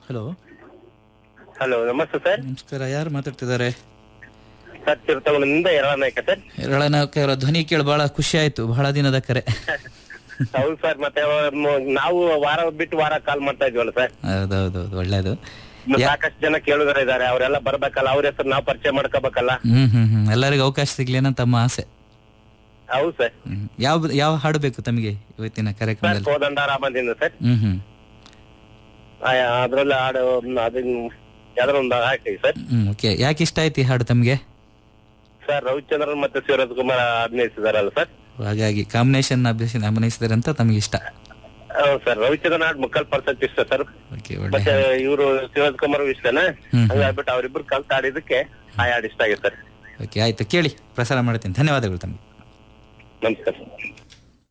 Hello hello ನಮಸ್ತೆ sir ನಮಸ್ಕಾರ ಯಾರು ಮಾತಾಡ್ತಿದ್ದಾರೆ ಸರ್ ಚಿರತವನಿಂದ ಎರಳ ನಾಯ್ಕ ಸರ್ ಎರಳನಾಯಕ ಅವರ ಧ್ವನಿ ಕೇಳಿ ಬಹಳ ಖುಷಿ ಆಯ್ತು ಬಹಳ ದಿನದ ಕರೆ ಹೌದು ಸರ್ ಮತ್ತೆ ಮ- ನಾವು ವಾರ ಬಿಟ್ಟು ವಾರ ಕಾಲ್ ಮಾಡ್ತಾ ಇದ್ವಲ್ಲ ಸರ್ ಹೌದೌದೌದು ಒಳ್ಳೇದು ಇನ್ನು ಸಾಕಷ್ಟು ಜನ ಕೇಳುಗರ ಇದಾರೆ ಅವರೆಲ್ಲ ಬರ್ಬೇಕಲ್ಲ ಅವ್ರ ಹೆಸರು ನಾವು ಪರಿಚಯ ಮಾಡ್ಕೋಬೇಕಲ್ಲ ಹ್ಮ್ ಹ್ಮ್ ಹ್ಮ್ ಎಲ್ಲರಿಗೂ ಅವಕಾಶ ಸಿಗ್ಲಿ ಅನ್ನೋ ತಮ್ಮ ಆಸೆ ಹೌದು ಸರ್ ಹ್ಮ್. ಯಾವ ಯಾವ ಹಾಡು ಬೇಕು ತಮಗೆ ಇವತ್ತಿನ ಸರ್ ಕಾರ್ಯಕ್ರಮದಲ್ಲಿ ಕೋದಂಡರಾಮದಿಂದ ಸರ್ ಹ್ಮ್ ಹ್ಮ್ ಅದ್ರಲ್ಲಿ ಹಾಡು ಅದನ್ನ ಯಾವ್ದಾರ ಒಂದು ಹಾಕಿ ಸರ್ ಹ್ಮ್ ಓಕೆ ಯಾಕೆ ಇಷ್ಟ ಆಯ್ತು ಈ ಹಾಡು ತಮಗೆ ಸರ್ ರವಿಚಂದ್ರನ್ ಮತ್ತೆ ಶಿವರಾಜ್ ಕುಮಾರ್ ಅಭಿನಯಿಸಿದಾರಲ್ಲ ಸರ್ ಹಾಗಾಗಿ ಕಾಂಬಿನೇಷನ್ ಅಭಿನಯಿಸಿದಾರೆ ಅಂತ ತಮಗೆ ಇಷ್ಟ ಹೌದು ಸರ್ ರವಿಚಂದ್ರನ್ ಹಾಡು ಮುಕ್ಕಲ್ ಪರ್ಸೆಂಟ್ ಇಷ್ಟ ಸರ್ ಓಕೆ ಒಳ್ಳೆ ಮತ್ತೆ ಇವರು ಶಿವರಾಜ್ ಕುಮಾರ್ ಇಷ್ಟನಾ ಹ್ಮ್. ಹಂಗಾಗ್ಬಿಟ್ಟು ಅವ್ರಿಬ್ರು ಕಲ್ತ್ ಆಡಿದಕ್ಕೆ ಆ ಹಾಡು ಇಷ್ಟ ಆಗಿದೆ ಸರ್ ಓಕೆ ಆಯ್ತು ಕೇಳಿ ಪ್ರಸಾರ ಮಾಡ್ತೀನಿ ಧನ್ಯವಾದಗಳು ತಮಗೆ ನಮಸ್ಕಾರ ಸರ್